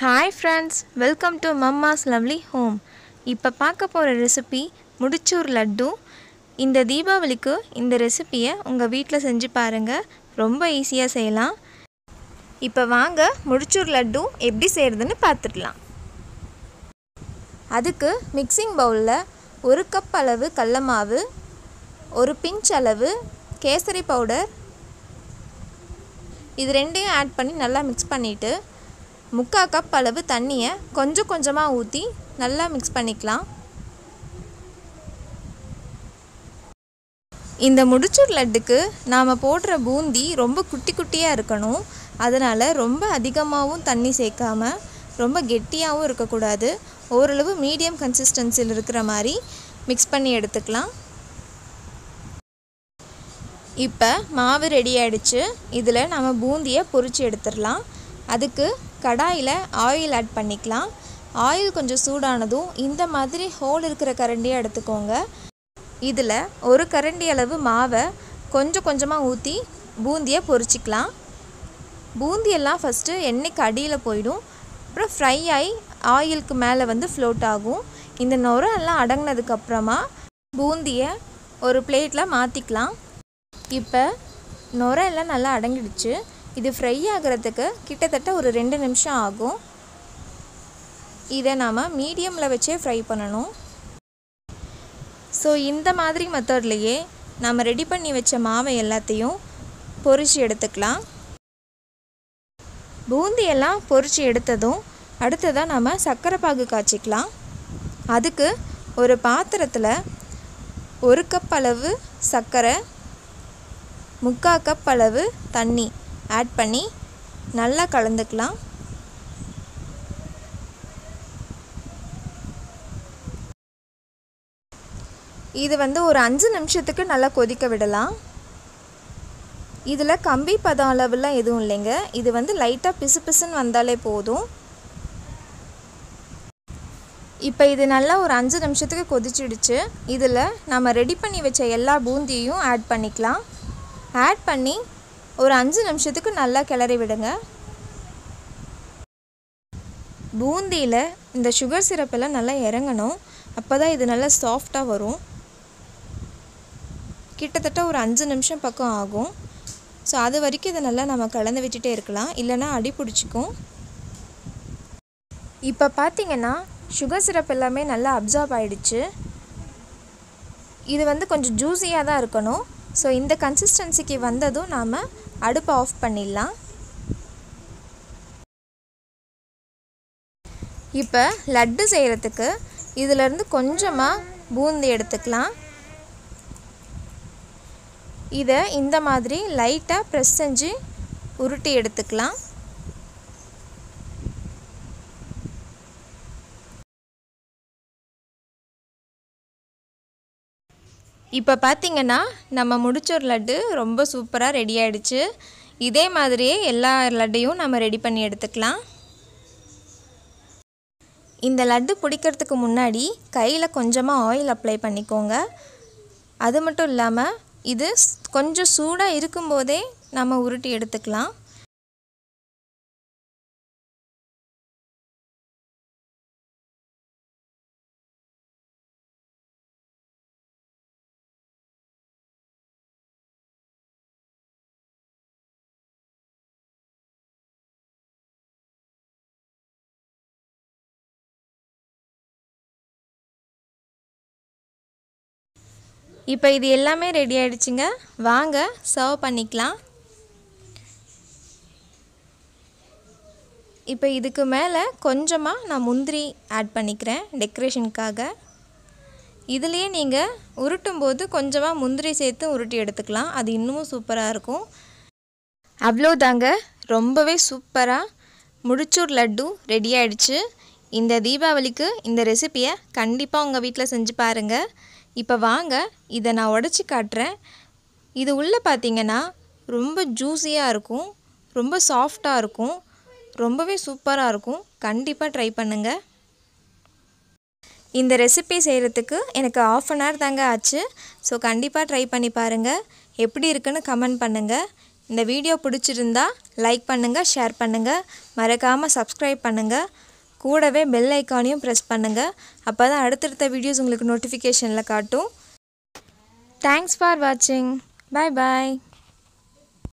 hi friends welcome to mumma's lovely home இப்போ பார்க்க போகிற ரெசிபி முடிச்சூர் லட்டு இந்த தீபாவளிக்கு இந்த ரெசிபியை உங்கள் வீட்டில் செஞ்சு பாருங்கள் ரொம்ப ஈஸியாக செய்யலாம் இப்போ வாங்க முடிச்சூர் லட்டு எப்படி செய்கிறதுன்னு பார்த்துடலாம் அதுக்கு மிக்சிங் பவுலில் ஒரு கப் அளவு கடல மாவு ஒரு பிஞ்ச் அளவு கேசரி பவுடர் இது ரெண்டையும் ஆட் பண்ணி நல்லா மிக்ஸ் பண்ணிவிட்டு முக்கால் கப் அளவு தண்ணியை கொஞ்சம் கொஞ்சமாக ஊற்றி நல்லா மிக்ஸ் பண்ணிக்கலாம் இந்த முடிச்சூர் லட்டுக்கு நாம் போடுற பூந்தி ரொம்ப குட்டி குட்டியாக இருக்கணும் அதனால் ரொம்ப அதிகமாகவும் தண்ணி சேர்க்காம ரொம்ப கெட்டியாகவும் இருக்கக்கூடாது ஓரளவு மீடியம் கன்சிஸ்டன்சியில் இருக்கிற மாதிரி மிக்ஸ் பண்ணி எடுத்துக்கலாம் இப்போ மாவு ரெடி ஆகிடுச்சு இதில் நம்ம பூந்தியை பொரித்து எடுத்துடலாம் அதுக்கு கடாயில் ஆயில் ஆட் பண்ணிக்கலாம் ஆயில் கொஞ்சம் சூடானதும் இந்த மாதிரி ஹோல் இருக்கிற கரண்டியை எடுத்துக்கோங்க இதில் ஒரு கரண்டி அளவு மாவை கொஞ்சம் கொஞ்சமாக ஊற்றி பூந்தியை பொரிச்சிக்கலாம் பூந்தியெல்லாம் ஃபஸ்ட்டு எண்ணெய்க்கு அடியில் போயிடும் அப்புறம் ஃப்ரை ஆகி ஆயிலுக்கு மேலே வந்து ஃப்ளோட் ஆகும் இந்த நுரை எல்லாம் அடங்கினதுக்கப்புறமா பூந்தியை ஒரு பிளேட்டில் மாற்றிக்கலாம் இப்போ நுரை எல்லாம் நல்லா அடங்கிடுச்சு இது ஃப்ரை ஆகிறதுக்கு கிட்டத்தட்ட ஒரு ரெண்டு நிமிஷம் ஆகும் இதை நாம் மீடியமில் வச்சே ஃப்ரை பண்ணணும் ஸோ இந்த மாதிரி மெத்தட்லேயே நம்ம ரெடி பண்ணி வச்ச மாவை எல்லாத்தையும் பொரித்து எடுத்துக்கலாம் பூந்தியெல்லாம் பொரித்து எடுத்ததும் அடுத்ததாக நம்ம சர்க்கரை பாகு காய்ச்சிக்கலாம் அதுக்கு ஒரு பாத்திரத்தில் ஒரு கப் அளவு சர்க்கரை முக்கால் கப் அளவு தண்ணி ஆட் பண்ணி நல்லா கலந்துக்கலாம் இது வந்து ஒரு அஞ்சு நிமிஷத்துக்கு நல்லா கொதிக்க விடலாம் இதில் கம்பி பதம் அளவுலாம் எதுவும் இல்லைங்க இது வந்து லைட்டாக பிசு பிசுன்னு வந்தாலே போதும் இப்போ இது நல்லா ஒரு அஞ்சு நிமிஷத்துக்கு கொதிச்சிடுச்சு இதில் நம்ம ரெடி பண்ணி வச்ச எல்லா பூந்தியையும் ஆட் பண்ணிக்கலாம் ஆட் பண்ணி ஒரு அஞ்சு நிமிஷத்துக்கு நல்லா கிளறி விடுங்க பூந்தியில் இந்த சுகர் சிரப்பெல்லாம் நல்லா இறங்கணும் அப்போ தான் இது நல்லா சாஃப்டாக வரும் கிட்டத்தட்ட ஒரு அஞ்சு நிமிஷம் பக்கம் ஆகும் ஸோ அது வரைக்கும் இதை நல்லா நம்ம கலந்து விட்டுட்டே இருக்கலாம் இல்லைனா அடி பிடிச்சிக்கும் இப்போ பார்த்தீங்கன்னா சுகர் சிரப் எல்லாமே நல்லா அப்சார்ப் ஆகிடுச்சு இது வந்து கொஞ்சம் ஜூஸியாக தான் இருக்கணும் ஸோ இந்த கன்சிஸ்டன்சிக்கு வந்ததும் நாம் அடுப்பை ஆஃப் பண்ணிடலாம் இப்போ லட்டு செய்கிறதுக்கு இதிலேருந்து கொஞ்சமாக பூந்தி எடுத்துக்கலாம் இதை இந்த மாதிரி லைட்டாக ப்ரெஸ் செஞ்சு உருட்டி எடுத்துக்கலாம் இப்போ பார்த்திங்கன்னா நம்ம முடிச்சோர் லட்டு ரொம்ப சூப்பராக ரெடி ஆகிடுச்சு இதே மாதிரியே எல்லா லட்டையும் நம்ம ரெடி பண்ணி எடுத்துக்கலாம் இந்த லட்டு பிடிக்கிறதுக்கு முன்னாடி கையில் கொஞ்சமாக ஆயில் அப்ளை பண்ணிக்கோங்க அது மட்டும் இல்லாமல் இது கொஞ்சம் சூடாக இருக்கும்போதே நம்ம உருட்டி எடுத்துக்கலாம் இப்போ இது எல்லாமே ரெடி ஆகிடுச்சுங்க வாங்க சர்வ் பண்ணிக்கலாம் இப்போ இதுக்கு மேலே கொஞ்சமாக நான் முந்திரி ஆட் பண்ணிக்கிறேன் டெக்கரேஷனுக்காக இதுலேயே நீங்கள் உருட்டும் போது கொஞ்சமாக முந்திரி சேர்த்து உருட்டி எடுத்துக்கலாம் அது இன்னமும் சூப்பராக இருக்கும் அவ்வளோதாங்க ரொம்பவே சூப்பராக முடிச்சூர் லட்டு ரெடி ஆகிடுச்சு இந்த தீபாவளிக்கு இந்த ரெசிப்பியை கண்டிப்பாக உங்கள் வீட்டில் செஞ்சு பாருங்கள் இப்போ வாங்க இதை நான் உடச்சி காட்டுறேன் இது உள்ளே பார்த்தீங்கன்னா ரொம்ப ஜூஸியாக இருக்கும் ரொம்ப சாஃப்டாக இருக்கும் ரொம்பவே சூப்பராக இருக்கும் கண்டிப்பாக ட்ரை பண்ணுங்கள் இந்த ரெசிபி செய்கிறதுக்கு எனக்கு ஆஃப் அன் ஹவர் தாங்க ஆச்சு ஸோ கண்டிப்பாக ட்ரை பண்ணி பாருங்கள் எப்படி இருக்குன்னு கமெண்ட் பண்ணுங்கள் இந்த வீடியோ பிடிச்சிருந்தா லைக் பண்ணுங்கள் ஷேர் பண்ணுங்கள் மறக்காமல் சப்ஸ்கிரைப் பண்ணுங்கள் கூடவே பெல் ஐக்கானையும் ப்ரெஸ் பண்ணுங்கள் அப்போ தான் அடுத்தடுத்த வீடியோஸ் உங்களுக்கு நோட்டிஃபிகேஷனில் காட்டும் தேங்க்ஸ் ஃபார் வாட்சிங் பாய் பாய்